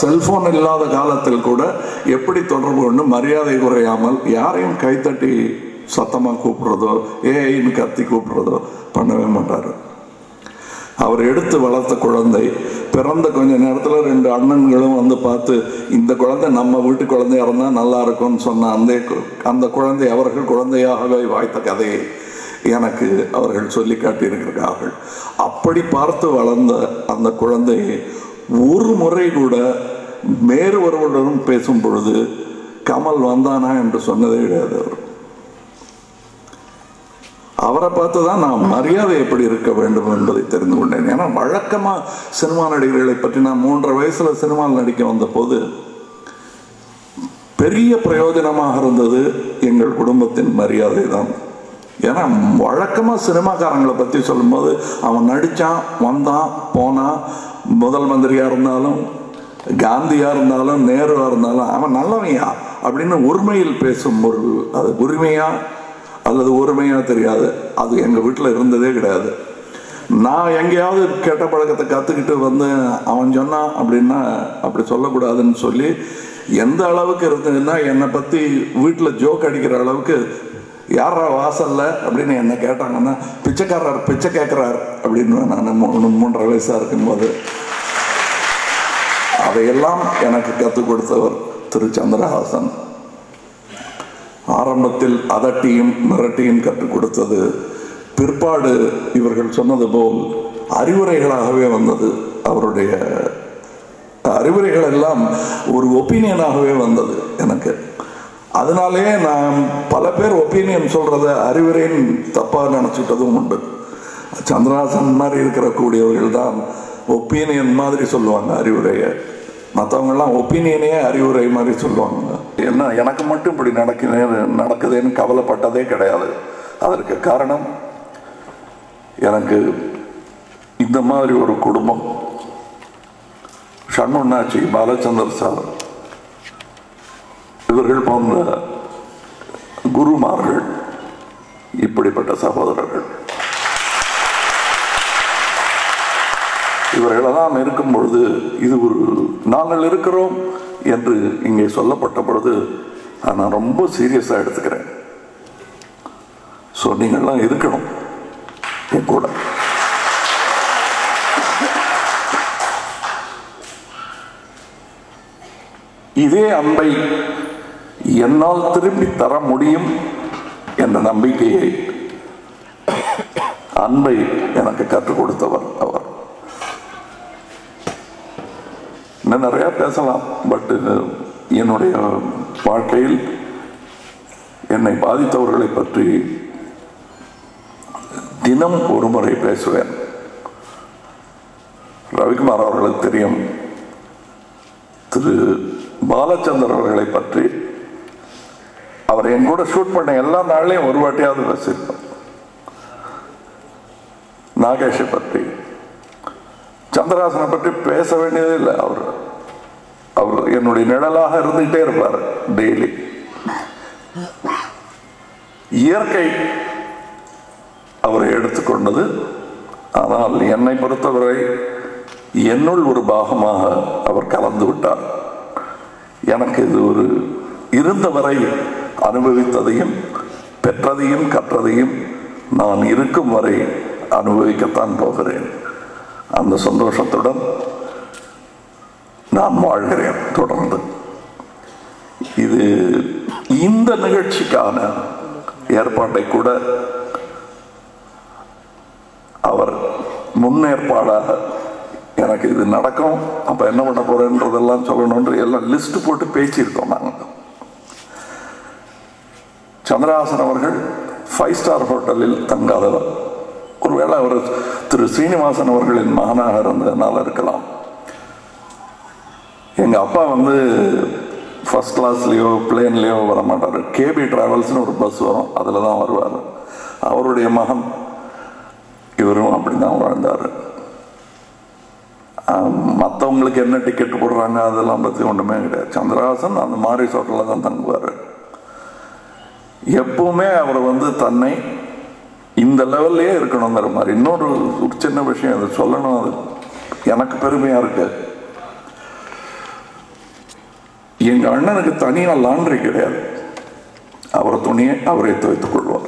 cellphone இல்லாத காலத்தில் கூட எப்படி தொடர்பு கொண்டு மரியாதை குறையாமல் யாரையும் கைத்தட்டி சத்தமா கூப்பிடுறதோ ஏன்னு கத்தி கூப்பிடுறதோ பண்ணவே மாட்டாரு அவர் எடுத்து வளர்த்த குழந்தை பிறந்த கொஞ்ச நேரத்துல ரெண்டு அண்ணன்களும் வந்து பார்த்து இந்த குழந்தை நம்ம வீட்டு குழந்தையா இருந்தா நல்லா இருக்கும்னு சொன்ன அந்த கு- அந்த குழந்தை அவர்கள் குழந்தையாகவே வாய்த்த கதையை எனக்கு அவர்கள் சொல்லி காட்டியிருக்கிறார்கள் அப்படி பார்த்து வளர்ந்த அந்த குழந்தையை ஒரு முறை கூட வேறு ஒருவருடன் பேசும் பொழுது கமல் வந்தானா என்று சொன்னதே கிடையாது அவர் அவரை பார்த்து தான் நான் மரியாதை எப்படி இருக்க வேண்டும் என்பதை தெரிந்து கொண்டேன் ஏன்னா வழக்கமா சினிமா நடிகர்களை பற்றி நான் மூன்றரை வயசுல சினிமாவில் நடிக்க வந்த போது பெரிய பிரயோஜனமாக இருந்தது எங்கள் குடும்பத்தின் மரியாதை தான் ஏன்னா வழக்கமா சினிமாக்காரங்களை பத்தி சொல்லும்போது அவன் நடிச்சான் வந்தான் போனான் முதல் மந்திரியா இருந்தாலும் காந்தியா இருந்தாலும் நேருவா இருந்தாலும் அவன் நல்லவன்யா அப்படின்னு உரிமையில் பேசும் ஒரு அது உரிமையா அல்லது ஒருமையா தெரியாது அது எங்க வீட்டில் இருந்ததே கிடையாது நான் எங்கேயாவது கெட்ட பழக்கத்தை கற்றுக்கிட்டு வந்து அவன் சொன்னான் அப்படின்னா அப்படி சொல்லக்கூடாதுன்னு சொல்லி எந்த அளவுக்கு இருந்ததுன்னா என்னை பற்றி வீட்டில் ஜோக் அடிக்கிற அளவுக்கு யாரா வாசல்ல அப்படின்னு என்ன கேட்டாங்கன்னா பிச்சைக்காரர் பிச்சை கேட்குறார் அப்படின்னு நான் மூணு மூன்றரை வயசாக இருக்கும்போது அதையெல்லாம் எனக்கு கற்றுக் கொடுத்தவர் திரு சந்திரஹாசன் ஆரம்பத்தில் அதட்டியும் மிரட்டியும் கற்றுக் கொடுத்தது பிற்பாடு இவர்கள் சொன்னது போல் அறிவுரைகளாகவே வந்தது அவருடைய அறிவுரைகள் எல்லாம் ஒரு ஒப்பீனியனாகவே வந்தது எனக்கு அதனாலே நான் பல பேர் ஒப்பீனியன் சொல்றத அறிவுரைன்னு தப்பா நினைச்சுட்டதும் உண்டு சந்திரஹாசன் மாதிரி இருக்கிற கூடியவர்கள் தான் ஒப்பீனியன் மாதிரி சொல்லுவாங்க அறிவுரையை மற்றவங்கெல்லாம் ஒப்பீனியனே அறிவுரை மாதிரி சொல்லுவாங்க என்ன எனக்கு மட்டும் இப்படி நடக்குது நடக்குதுன்னு கவலைப்பட்டதே கிடையாது அதற்கு காரணம் எனக்கு இந்த மாதிரி ஒரு குடும்பம் ஷண்முன்னாச்சி பாலச்சந்தர் சார் இவர்கள் போன்ற குருமார்கள் இப்படிப்பட்ட சகோதரர்கள் இவர்களெல்லாம் இருக்கும் பொழுது இது ஒரு நாங்கள் இருக்கிறோம் என்று இங்கே சொல்லப்பட்ட பொழுது நான் ரொம்ப சீரியஸாக எடுத்துக்கிறேன் ஸோ நீங்கள்லாம் இருக்கணும் என் கூட இதே அன்பை என்னால் திரும்பி தர முடியும் என்ற நம்பிக்கையை அன்பை எனக்கு கற்றுக் கொடுத்தவர் அவர் இன்னும் நிறைய பேசலாம் பட் என்னுடைய வாழ்க்கையில் என்னை பாதித்தவர்களை பற்றி தினம் ஒரு முறை பேசுவேன் ரவிக்குமார் அவர்களுக்கு தெரியும் திரு பாலச்சந்தர் அவர்களை பற்றி அவர் என் கூட ஷூட் பண்ண எல்லா நாள்லையும் ஒரு வாட்டியாவது பேசியிருக்கோம் நாகேஷை பற்றி சந்திரஹாசனை பற்றி பேச வேண்டியதே இல்லை அவர் அவர் என்னுடைய நிழலாக இருந்துகிட்டே இருப்பார் டெய்லி இயற்கை அவரை எடுத்துக்கொண்டது ஆனால் என்னை பொறுத்தவரை என்னுள் ஒரு பாகமாக அவர் கலந்து விட்டார் எனக்கு இது ஒரு இருந்தவரை அனுபவித்ததையும் பெற்றதையும் கற்றதையும் நான் இருக்கும் வரை அனுபவிக்கத்தான் போகிறேன் அந்த சந்தோஷத்துடன் நான் வாழ்கிறேன் தொடர்ந்து இது இந்த நிகழ்ச்சிக்கான ஏற்பாட்டை கூட அவர் முன்னேற்பாடாக எனக்கு இது நடக்கும் அப்ப என்ன பண்ண போறேன்றதெல்லாம் சொல்லணும்ன்ற எல்லாம் லிஸ்ட் போட்டு பேசியிருக்கோம் நாங்கள் சந்திரஹாசன் அவர்கள் ஃபைவ் ஸ்டார் ஹோட்டலில் தங்காதவர் ஒருவேளை அவர் திரு ஸ்ரீனிவாசன் அவர்களின் மகனாக இருந்ததுனால இருக்கலாம் எங்க அப்பா வந்து ஃபர்ஸ்ட் கிளாஸ்லயோ பிளேன்லயோ வர மாட்டார் கேபி டிராவல்ஸ்னு ஒரு பஸ் வரும் அதில் தான் வருவார் அவருடைய மகன் இவரும் அப்படிதான் வாழ்ந்தார் மற்றவங்களுக்கு என்ன டிக்கெட் போடுறாங்க அதெல்லாம் பற்றி ஒன்றுமே கிடையாது சந்திரஹாசன் அந்த மாதிரி ஹோட்டலில் தான் தங்குவார் எப்பவுமே அவர் வந்து தன்னை இந்த லெவல்லையே இருக்கணுங்கிற மாதிரி இன்னொரு ஒரு சின்ன விஷயம் அது சொல்லணும் அது எனக்கு பெருமையா இருக்கு எங்க அண்ணனுக்கு தனியா லாண்ட்ரி கிடையாது அவர் துணியை அவரே துவைத்துக் கொள்வார்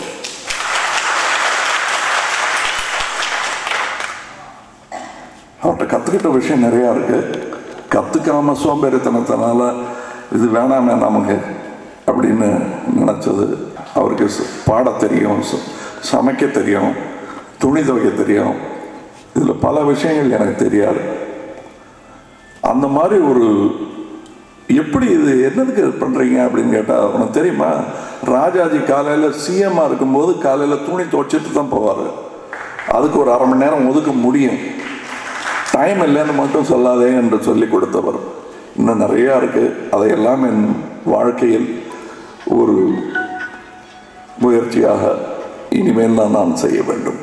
அவர்கிட்ட கத்துக்கிட்ட விஷயம் நிறையா இருக்கு கத்துக்காம சோம்பேறித்தனத்தினால இது வேணாமே நமக்கு அப்படின்னு நினைச்சது அவருக்கு ச- பாட தெரியும் ச- சமைக்க தெரியும் துணி துவைக்க தெரியும் இதில் பல விஷயங்கள் எனக்கு தெரியாது அந்த மாதிரி ஒரு எப்படி இது என்னதுக்கு பண்றீங்க அப்படின்னு கேட்டா உனக்கு தெரியுமா ராஜாஜி காலையில சிஎம்மா இருக்கும்போது காலையில துணி துவைச்சிட்டு தான் போவாரு அதுக்கு ஒரு அரை மணி நேரம் ஒதுக்க முடியும் டைம் இல்லைன்னு மட்டும் சொல்லாதே என்று சொல்லி கொடுத்தவர் இன்னும் நிறையா இருக்கு அதையெல்லாம் என் வாழ்க்கையில் ஒரு முயற்சியாக இனிமேல் தான் நான் செய்ய வேண்டும்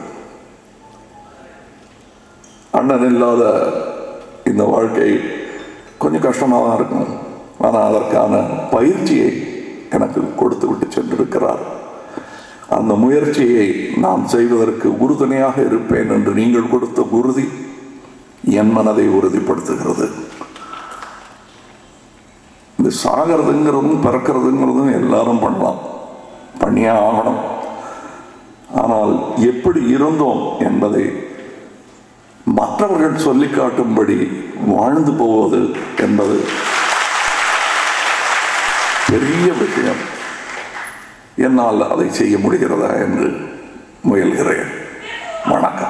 அண்ணன் இல்லாத இந்த வாழ்க்கை கொஞ்சம் கஷ்டமாக தான் இருக்கும் ஆனால் அதற்கான பயிற்சியை எனக்கு கொடுத்து விட்டு சென்றிருக்கிறார் அந்த முயற்சியை நான் செய்வதற்கு உறுதுணையாக இருப்பேன் என்று நீங்கள் கொடுத்த உறுதி என் மனதை உறுதிப்படுத்துகிறது இந்த சாகிறதுங்கிறதும் பிறக்கிறதுங்கிறதும் எல்லாரும் பண்ணலாம் பண்ணியே ஆகணும் ஆனால் எப்படி இருந்தோம் என்பதை மற்றவர்கள் சொல்லி காட்டும்படி வாழ்ந்து போவது என்பது பெரிய விஷயம் என்னால் அதை செய்ய முடிகிறதா என்று முயல்கிறேன் வணக்கம்